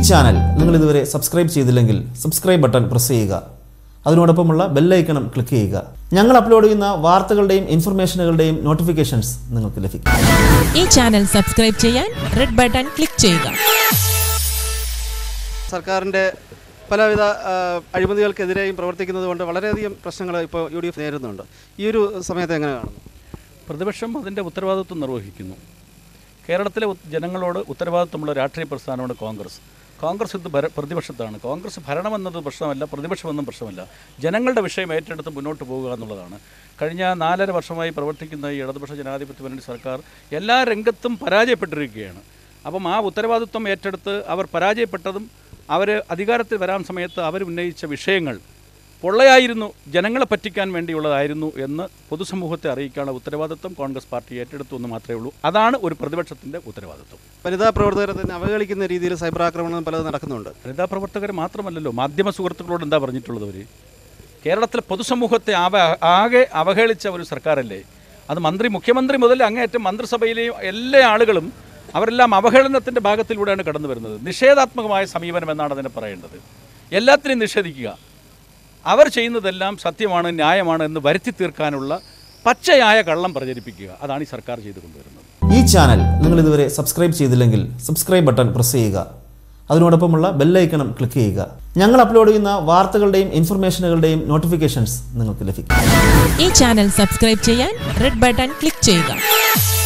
channel നിങ്ങൾ ഇതുവരെ subscribe ചെയ്തില്ലെങ്കിൽ സബ്സ്ക്രൈബ് ബട്ടൺ പ്രസ് ചെയ്യുക അതിനോടൊപ്പമുള്ള ബെല്ലൈക്കണം ക്ലിക്ക് ചെയ്യുക ഞങ്ങൾ അപ്ലോഡ് ചെയ്യുന്ന വാർത്തകളുടെയും ഇൻഫർമേഷനുകളുടെയും നോട്ടിഫിക്കേഷൻസ് നിങ്ങൾക്ക് ലഭിക്കും ഈ ചാനൽ സബ്സ്ക്രൈബ് ചെയ്യാൻ റെഡ് ബട്ടൺ ക്ലിക്ക് ചെയ്യുക സർക്കാരിൻ്റെ പലവിധ ആ, അഴിമതികൾക്കെതിരെയും പ്രവർത്തിക്കുന്നത് കൊണ്ട് വളരെയധികം പ്രശ്നങ്ങൾ ഇപ്പോൾ യു ഡി എഫ് നേരിടുന്നുണ്ട് ഈ ഒരു സമയത്ത് എങ്ങനെ കാണുന്നു പ്രതിപക്ഷം അതിൻ്റെ ഉത്തരവാദിത്വം നിർവഹിക്കുന്നു കേരളത്തിലെ ഉത്- ജനങ്ങളോട് ഉത്തരവാദിത്വമുള്ള രാഷ്ട്രീയ പ്രസ്ഥാനമാണ് കോൺഗ്രസ് കോൺഗ്രസ് ഇത് ഭര പ്രതിപക്ഷത്താണ് കോൺഗ്രസ് ഭരണമെന്നത് പ്രശ്നമല്ല പ്രതിപക്ഷമെന്നും പ്രശ്നമല്ല ജനങ്ങളുടെ വിഷയം ഏറ്റെടുത്ത് മുന്നോട്ട് പോകുക എന്നുള്ളതാണ് കഴിഞ്ഞ നാലര വർഷമായി പ്രവർത്തിക്കുന്ന ഈ ഇടതുപക്ഷ ജനാധിപത്യ മുന്നണി സർക്കാർ എല്ലാ രംഗത്തും പരാജയപ്പെട്ടിരിക്കുകയാണ് അപ്പം ആ ഉത്തരവാദിത്വം ഏറ്റെടുത്ത് അവർ പരാജയപ്പെട്ടതും അവർ അധികാരത്തിൽ വരാൻ സമയത്ത് അവർ ഉന്നയിച്ച വിഷയങ്ങൾ പൊള്ളയായിരുന്നു ജനങ്ങളെ പറ്റിക്കാൻ വേണ്ടിയുള്ളതായിരുന്നു എന്ന് പൊതുസമൂഹത്തെ അറിയിക്കാനുള്ള ഉത്തരവാദിത്വം കോൺഗ്രസ് പാർട്ടി ഏറ്റെടുത്തു എന്ന് മാത്രമേ ഉള്ളൂ അതാണ് ഒരു പ്രതിപക്ഷത്തിൻ്റെ ഉത്തരവാദിത്വം വനിതാ പ്രവർത്തകരെ തന്നെ അവഹേളിക്കുന്ന രീതിയിൽ സൈബർ ആക്രമണം പലതും നടക്കുന്നുണ്ട് വനിതാ പ്രവർത്തകർ മാത്രമല്ലല്ലോ മാധ്യമ സുഹൃത്തുക്കളോട് എന്താ പറഞ്ഞിട്ടുള്ളത് അവർ കേരളത്തിലെ പൊതുസമൂഹത്തെ അവ ആകെ അവഹേളിച്ച ഒരു സർക്കാരല്ലേ അത് മന്ത്രി മുഖ്യമന്ത്രി മുതൽ അങ്ങേയറ്റം മന്ത്രിസഭയിലെയും എല്ലാ ആളുകളും അവരെല്ലാം അവഹേളനത്തിൻ്റെ ഭാഗത്തിലൂടെയാണ് കടന്നു വരുന്നത് നിഷേധാത്മകമായ സമീപനം എന്നാണ് അതിനെ പറയേണ്ടത് എല്ലാത്തിനെയും നിഷേധിക്കുക അവർ ചെയ്യുന്നതെല്ലാം സത്യമാണ് ന്യായമാണ് എന്ന് വരുത്തി തീർക്കാനുള്ള പച്ചയായ കള്ളം പ്രചരിപ്പിക്കുക അതാണ് ഈ സർക്കാർ ചെയ്തു കൊണ്ടുവരുന്നത് ഈ ചാനൽ നിങ്ങൾ ഇതുവരെ സബ്സ്ക്രൈബ് ചെയ്തില്ലെങ്കിൽ സബ്സ്ക്രൈബ് ബട്ടൺ പ്രസ് ചെയ്യുക അതിനോടൊപ്പമുള്ള ബെല്ലൈക്കണം ക്ലിക്ക് ചെയ്യുക ഞങ്ങൾ അപ്ലോഡ് ചെയ്യുന്ന വാർത്തകളുടെയും ഇൻഫർമേഷനുകളുടെയും നോട്ടിഫിക്കേഷൻസ് നിങ്ങൾക്ക് ലഭിക്കും ഈ ചാനൽ സബ്സ്ക്രൈബ് ചെയ്യാൻ റെഡ് ബട്ടൺ ക്ലിക്ക് ചെയ്യുക